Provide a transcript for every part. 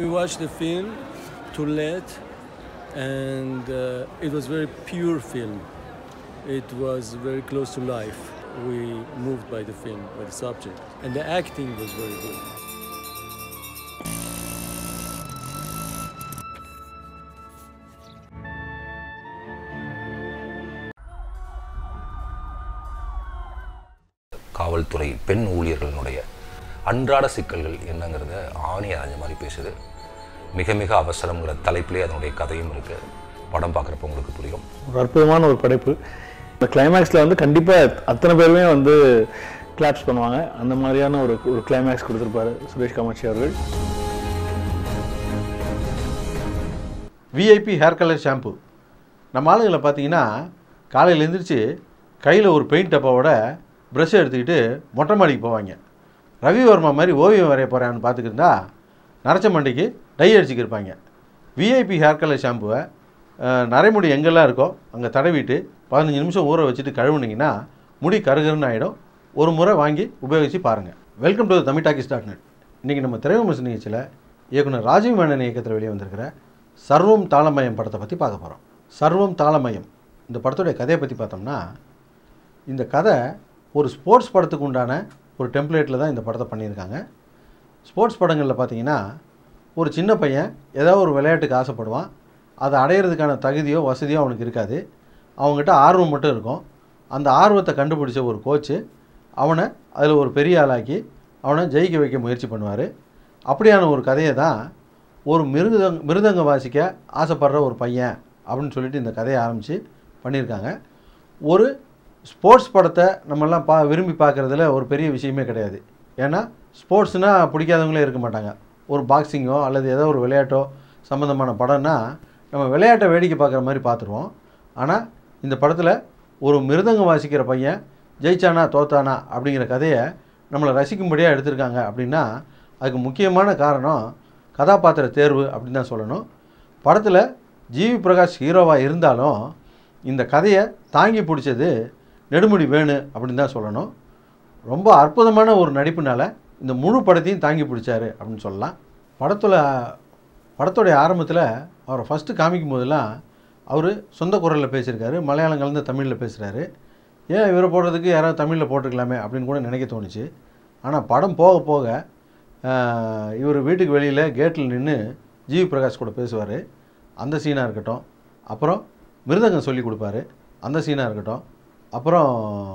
We watched the film too late, and uh, it was very pure film. It was very close to life. We moved by the film, by the subject, and the acting was very good. காவல்துறை பெண் ஊழியர்களுடைய அன்றாட சிக்கல்கள் என்னங்கிறத ஆணி அரைஞ்ச மாதிரி பேசுது மிக மிக அவசரங்கிற தலைப்பிலே அதனுடைய கதையும் இருக்குது படம் பார்க்குறப்ப உங்களுக்கு புரியும் ஒரு அற்புதமான ஒரு படைப்பு இந்த கிளைமேக்ஸில் வந்து கண்டிப்பாக அத்தனை பேருமே வந்து கிளாப்ஸ் பண்ணுவாங்க அந்த மாதிரியான ஒரு ஒரு கிளைமேக்ஸ் கொடுத்துருப்பாரு சுரேஷ் காமாட்சி அவர்கள் விஐபி ஹேர் கலர் ஷாம்பு நம்ம ஆளுங்களை பார்த்தீங்கன்னா காலையில் எழுந்திரிச்சு கையில் ஒரு பெயிண்ட் டப்பாவோட ப்ரஷ் எடுத்துக்கிட்டு மொட்டை மாடிக்கு போவாங்க ரவிவர்மா மாதிரி ஓவியம் வரைய போகிறான்னு பார்த்துக்கிருந்தா நரைச்ச மண்டைக்கு டை அடிச்சுக்கிருப்பாங்க விஐபி ஹேர் கலர் ஷாம்புவை அஹ், நரைமுடி எங்கெல்லாம் இருக்கோ அங்கே தடவிட்டு பதினஞ்சு நிமிஷம் ஊற வச்சுட்டு கழுவுனீங்கன்னா முடி கருகருன்னு ஆகிடும் ஒரு முறை வாங்கி உபயோகித்து பாருங்கள் welcome to Tamil talkies dot net இன்றைக்கி நம்ம திரைவிமர்சன நிகழ்ச்சியில் இயக்குனர் ராஜீவ் மேனன் இயக்கத்தில் வெளியே வந்திருக்கிற சர்வம் தாளமயம் படத்தை பற்றி பார்க்க போகிறோம் சர்வம் தாளமயம் இந்த படத்துடைய கதையை பற்றி பார்த்தோம்னா இந்த கதை ஒரு ஸ்போர்ட்ஸ் படத்துக்கு உண்டான ஒரு டெம்ப்ளேட்டில் தான் இந்த படத்தை பண்ணியிருக்காங்க ஸ்போர்ட்ஸ் படங்களில் பார்த்தீங்கன்னா ஒரு சின்ன பையன் ஏதோ ஒரு விளையாட்டுக்கு ஆசைப்படுவான் அதை அடையிறதுக்கான தகுதியோ வசதியோ அவனுக்கு இருக்காது அவங்ககிட்ட ஆர்வம் மட்டும் இருக்கும் அந்த ஆர்வத்தை கண்டுபிடிச்ச ஒரு கோச்சு அவனை அதில் ஒரு பெரிய ஆளாக்கி அவனை ஜெயிக்க வைக்க முயற்சி பண்ணுவார் அப்படியான ஒரு கதையை தான் ஒரு மிருதங் மிருதங்க வாசிக்க ஆசைப்படுற ஒரு பையன் அப்படின்னு சொல்லிட்டு இந்த கதையை ஆரம்பித்து பண்ணியிருக்காங்க ஒரு ஸ்போர்ட்ஸ் படத்தை நம்மெல்லாம் பா விரும்பி பார்க்குறதுல ஒரு பெரிய விஷயமே கிடையாது ஏன்னா ஸ்போர்ட்ஸ்னால் பிடிக்காதவங்களே இருக்க மாட்டாங்க ஒரு பாக்ஸிங்கோ அல்லது ஏதோ ஒரு விளையாட்டோ சம்மந்தமான படம்னா நம்ம விளையாட்டை வேடிக்கை பார்க்குற மாதிரி பார்த்துருவோம் ஆனால் இந்த படத்தில் ஒரு மிருதங்கம் வாசிக்கிற பையன் ஜெயிச்சானா தோத்தானா அப்படிங்கிற கதையை நம்மளை ரசிக்கும்படியாக எடுத்திருக்காங்க அப்படின்னா அதுக்கு முக்கியமான காரணம் கதாபாத்திர தேர்வு அப்படின்னு தான் சொல்லணும் படத்தில் ஜிவி பிரகாஷ் ஹீரோவாக இருந்தாலும் இந்த கதையை தாங்கி பிடிச்சது நெடுமுடி வேணு அப்படின்னு தான் சொல்லணும் ரொம்ப அற்புதமான ஒரு நடிப்புனால இந்த முழு படத்தையும் தாங்கி பிடிச்சாரு அப்படின்னு சொல்லலாம் படத்தில் படத்துடைய ஆரம்பத்தில் அவரை ஃபஸ்ட்டு காமிக்கும் போதெல்லாம் அவர் சொந்த குரலில் பேசியிருக்காரு மலையாளம் கலந்து தமிழில் பேசுகிறாரு ஏன் இவரை போடுறதுக்கு யாராவது தமிழில் போட்டிருக்கலாமே அப்படின்னு கூட நினைக்க தோணுச்சு ஆனால் படம் போக போக ஆஹ், இவர் வீட்டுக்கு வெளியில் கேட்டில் நின்று ஜிவி பிரகாஷ் கூட பேசுவார் அந்த சீனாக இருக்கட்டும் அப்புறம் மிருதங்கம் சொல்லி கொடுப்பாரு அந்த சீனாக இருக்கட்டும் அப்புறம்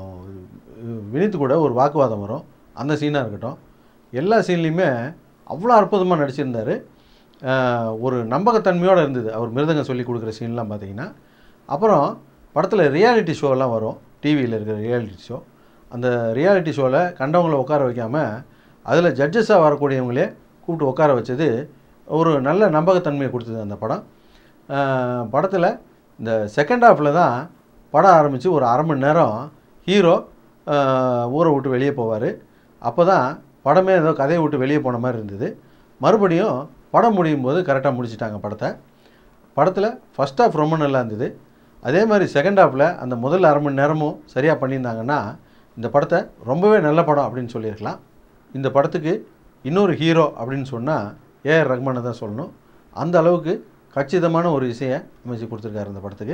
வினித் கூட ஒரு வாக்குவாதம் வரும் அந்த சீனாக இருக்கட்டும் எல்லா சீன்லேயுமே அவ்வளோ அற்புதமாக நடிச்சிருந்தார் ஆஹ், ஒரு நம்பகத்தன்மையோடு இருந்தது அவர் மிருதங்கம் சொல்லி கொடுக்குற சீன்லாம் பார்த்தீங்கன்னா அப்புறம் படத்தில் ரியாலிட்டி ஷோலாம் வரும் டிவியில் இருக்கிற ரியாலிட்டி ஷோ அந்த ரியாலிட்டி ஷோவில் கண்டவங்களை உட்கார வைக்காமல் அதில் ஜட்ஜஸாக வரக்கூடியவங்களே கூப்பிட்டு உட்கார வச்சது ஒரு நல்ல நம்பகத்தன்மையை கொடுத்தது அந்த படம் படத்தில் இந்த செகண்ட் ஹாஃபில் தான் படம் ஆரம்பித்து ஒரு அரை மணி நேரம் ஹீரோ ஊரை விட்டு வெளியே போவார் அப்போ தான் படமே ஏதோ கதையை விட்டு வெளியே போன மாதிரி இருந்தது மறுபடியும் படம் முடியும் போது கரெக்டாக முடிச்சிட்டாங்க படத்தை படத்தில் ஃபஸ்ட் ஹாஃப் ரொம்ப நல்லா இருந்தது அதே மாதிரி செகண்ட் ஹாஃபில் அந்த முதல் அரை மணி நேரமும் சரியாக பண்ணியிருந்தாங்கன்னா இந்த படத்தை ரொம்பவே நல்ல படம் அப்படின்னு சொல்லியிருக்கலாம் இந்த படத்துக்கு இன்னொரு ஹீரோ அப்படின்னு சொன்னால் ஏஆர் ரஹ்மானை தான் சொல்லணும் அந்த அளவுக்கு கச்சிதமான ஒரு இசையை அமைச்சு கொடுத்துருக்காரு இந்த படத்துக்கு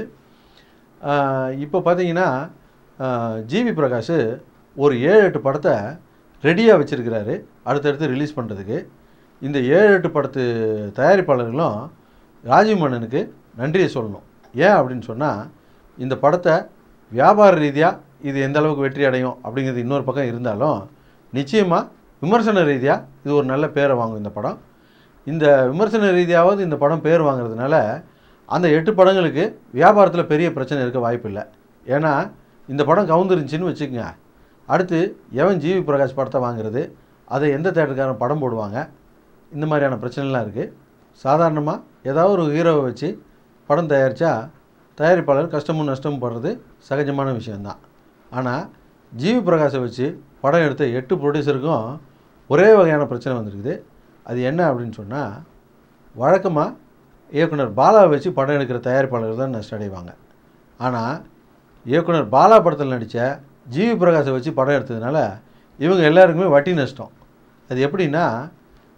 இப்போ பார்த்தீங்கன்னா ஜிவி பிரகாஷ் ஒரு ஏழு எட்டு படத்தை ரெடியாக வச்சுருக்கிறாரு அடுத்தடுத்து ரிலீஸ் பண்ணுறதுக்கு இந்த ஏழு எட்டு படத்து தயாரிப்பாளர்களும் ராஜீவ் மன்னனுக்கு நன்றியை சொல்லணும் ஏன் அப்படின்னு சொன்னால் இந்த படத்தை வியாபார ரீதியாக இது எந்த அளவுக்கு வெற்றி அடையும் அப்படிங்கிறது இன்னொரு பக்கம் இருந்தாலும் நிச்சயமாக விமர்சன ரீதியாக இது ஒரு நல்ல பேரை வாங்கும் இந்த படம் இந்த விமர்சன ரீதியாவது இந்த படம் பேர் வாங்குறதுனால அந்த எட்டு படங்களுக்கு வியாபாரத்தில் பெரிய பிரச்சனை இருக்க வாய்ப்பில்லை ஏன்னா இந்த படம் கவுந்துருந்துச்சின்னு வச்சுக்கோங்க அடுத்து எவன் ஜிவி பிரகாஷ் படத்தை வாங்குறது அதை எந்த தேட்டருக்காரன் படம் போடுவாங்க இந்த மாதிரியான பிரச்சனைலாம் இருக்குது சாதாரணமாக ஏதாவது ஒரு ஹீரோவை வச்சு படம் தயாரித்தா தயாரிப்பாளர் கஷ்டமும் நஷ்டமும் படுறது சகஜமான விஷயந்தான் ஆனால் ஜிவி பிரகாஷை வச்சு படம் எடுத்த எட்டு ப்ரொடியூசருக்கும் ஒரே வகையான பிரச்சனை வந்திருக்குது அது என்ன அப்படின்னு சொன்னால் வழக்கமாக இயக்குனர் பாலாவை வச்சு படம் எடுக்கிற தயாரிப்பாளர்கள் தான் நஷ்டம் அடைவாங்க ஆனால் இயக்குனர் பாலா படத்தில் நடித்த ஜிவி பிரகாஷை வச்சு படம் எடுத்ததுனால இவங்க எல்லாருக்குமே வட்டி நஷ்டம் அது எப்படின்னா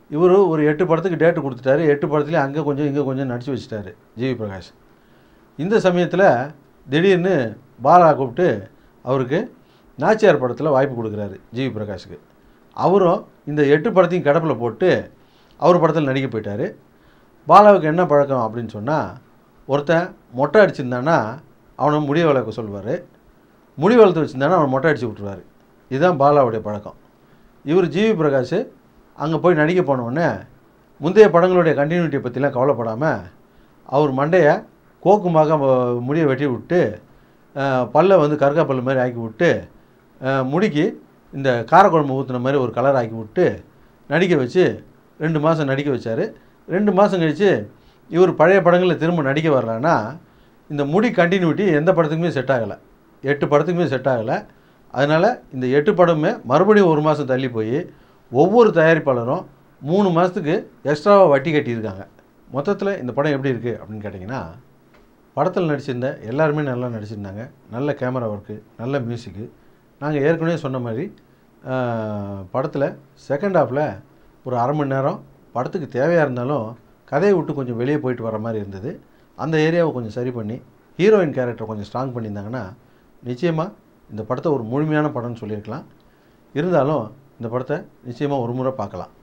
இவர் ஒரு எட்டு படத்துக்கு டேட்டு கொடுத்துட்டாரு எட்டு படத்துலேயும் அங்கே கொஞ்சம் இங்கே கொஞ்சம் நடிச்சு வச்சுட்டாரு ஜிவி பிரகாஷ் இந்த சமயத்தில் திடீர்னு பாலா கூப்பிட்டு அவருக்கு நாச்சியார் படத்தில் வாய்ப்பு கொடுக்குறாரு ஜிவி பிரகாஷுக்கு அவரும் இந்த எட்டு படத்தையும் கடப்பில் போட்டு அவர் படத்தில் நடிக்க போயிட்டார் பாலாவுக்கு என்ன பழக்கம் அப்படின்னு சொன்னால் ஒருத்தன் மொட்டை அடிச்சிருந்தானா அவனை முடிய வளர்க்க சொல்லுவார் முடி வளர்த்து வச்சுருந்தானா அவனை மொட்டை அடித்து விட்ருவார் இதுதான் பாலாவுடைய பழக்கம் இவர் ஜிவி பிரகாஷ் அங்கே போய் நடிக்க போன உடனே முந்தைய படங்களுடைய கண்டினியூட்டியை பற்றிலாம் கவலைப்படாமல் அவர் மண்டையை கோக்குமாக ம- முடியை வெட்டி விட்டு அஹ், பல்லை வந்து கருக்கா பல்லு மாதிரி ஆக்கி விட்டு அஹ், முடிக்கு இந்த காரக்குழம்பு ஊற்றுன மாதிரி ஒரு கலர் ஆக்கி விட்டு நடிக்க வச்சு ரெண்டு மாதம் நடிக்க வச்சார் ரெண்டு மாதம் கழித்து இவர் பழைய படங்களில் திரும்ப நடிக்க வர்றான்னா இந்த முடி கண்டினியூட்டி எந்த படத்துக்குமே செட் ஆகலை எட்டு படத்துக்குமே செட் ஆகலை அதனால் இந்த எட்டு படமுமே மறுபடியும் ஒரு மாதம் தள்ளி போய் ஒவ்வொரு தயாரிப்பாளரும் மூணு மாதத்துக்கு எக்ஸ்ட்ராவாக வட்டி கட்டியிருக்காங்க மொத்தத்தில் இந்த படம் எப்படி இருக்குது அப்படின்னு கேட்டிங்கன்னா படத்தில் நடிச்சிருந்த எல்லாருமே நல்லா நடிச்சிருந்தாங்க நல்ல கேமரா ஒர்க்கு நல்ல மியூசிக்கு நாங்கள் ஏற்கனவே சொன்ன மாதிரி படத்தில் செகண்ட் ஹாஃபில் ஒரு அரை மணி நேரம் படத்துக்கு தேவையாக இருந்தாலும் கதையை விட்டு கொஞ்சம் வெளியே போயிட்டு வர மாதிரி இருந்தது அந்த ஏரியாவை கொஞ்சம் சரி பண்ணி ஹீரோயின் கேரக்டரை கொஞ்சம் ஸ்ட்ராங் பண்ணியிருந்தாங்கன்னா நிச்சயமாக இந்த படத்தை ஒரு முழுமையான படம்னு சொல்லியிருக்கலாம் இருந்தாலும் இந்த படத்தை நிச்சயமாக ஒரு முறை பார்க்கலாம்